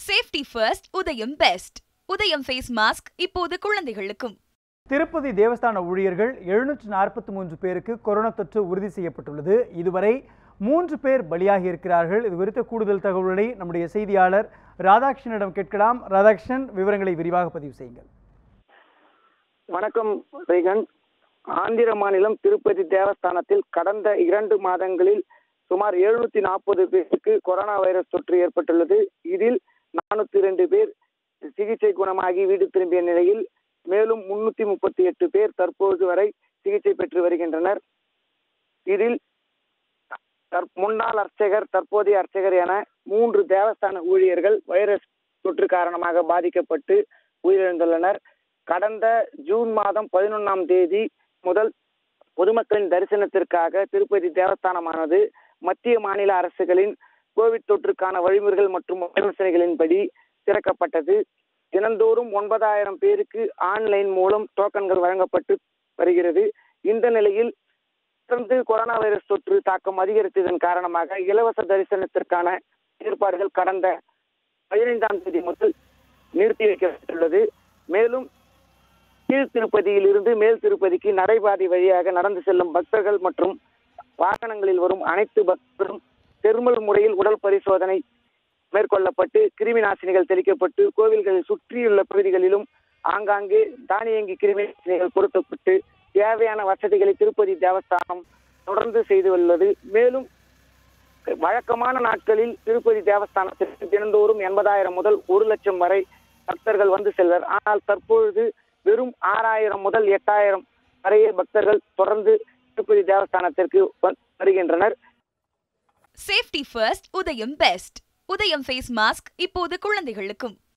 safety first Udhayam best Udhayam face mask இப்போது குழந்தைகளுக்கும் திருப்பதி தேவஸ்தான ஊழியர்கள் எழுநூற்று நாற்பத்தி மூன்று பேருக்கு கொரோனா தொற்று உறுதி செய்யப்பட்டுள்ளது இதுவரை மூன்று பேர் பலியாகி இருக்கிறார்கள் இது குறித்த கூடுதல் தகவல்களை நம்முடைய செய்தியாளர் ராதாகிருஷ்ணனிடம் கேட்கலாம் ராதாகிருஷ்ணன் விவரங்களை விரிவாக பதிவு செய்யுங்கள் வணக்கம் ரேகன் ஆந்திர மாநிலம் திருப்பதி தேவஸ்தானத்தில் கடந்த இரண்டு மாதங்களில் சுமார் எழுநூத்தி நாற்பது பேருக்கு கொரோனா வைரஸ் தொற்று ஏற்பட்டுள்ளது இதில் நானூத்தி இரண்டு பேர் சிகிச்சை குணமாகி வீடு திரும்பிய நிலையில் மேலும் முன்னூத்தி முப்பத்தி எட்டு பேர் தற்போது வரை சிகிச்சை பெற்று வருகின்றனர் இதில் தற்- முன்னாள் அர்ச்சகர் தற்போதைய அர்ச்சகர் என மூன்று தேவஸ்தான ஊழியர்கள் வைரஸ் தொற்று காரணமாக பாதிக்கப்பட்டு உயிரிழந்துள்ளனர் கடந்த ஜூன் மாதம் பதினொன்றாம் தேதி முதல் பொதுமக்களின் தரிசனத்திற்காக திருப்பதி தேவஸ்தானமானது மத்திய மாநில அரசுகளின் கோவிட் தொற்றுக்கான வழிமுறைகள் மற்றும் ஆலோசனைகளின்படி திறக்கப்பட்டது தினந்தோறும் ஒன்பதாயிரம் பேருக்கு ஆன்லைன் மூலம் டோக்கன்கள் வழங்கப்பட்டு வருகிறது இந்த நிலையில் தொடர்ந்து கொரோனா வைரஸ் தொற்று தாக்கம் அதிகரித்ததன் காரணமாக இலவச தரிசனத்திற்கான ஏற்பாடுகள் கடந்த பதினைந்தாம் தேதி முதல் நிறுத்தி வைக்கப்பட்டுள்ளது மேலும் கீழ் திருப்பதியில் இருந்து மேல் திருப்பதிக்கு நடைபாதை வழியாக நடந்து செல்லும் பக்தர்கள் மற்றும் வாகனங்களில் வரும் அனைத்து பக்தரும் தெர்மல் முறையில் உடல் பரிசோதனை மேற்கொள்ளப்பட்டு கிருமி நாசினிகள் தெளிக்கப்பட்டு கோவில்களில் சுற்றியுள்ள பகுதிகளிலும் ஆங்காங்கே தானியங்கி கிருமி நாசினிகள் பொருத்தப்பட்டு தேவையான வசதிகளை திருப்பதி தேவஸ்தானம் தொடர்ந்து செய்து உள்ளது மேலும் வழக்கமான நாட்களில் திருப்பதி தேவஸ்தானத்திற்கு தினந்தோறும் எண்பதாயிரம் முதல் ஒரு லட்சம் வரை பக்தர்கள் வந்து செல்வர் ஆனால் தற்பொழுது வெறும் ஆறாயிரம் முதல் எட்டாயிரம் வரையே பக்தர்கள் தொடர்ந்து திருப்பதி தேவஸ்தானத்திற்கு வ- வருகின்றனர் safety first Udhayam best Udhayam face mask இப்போது குழந்தைகளுக்கும்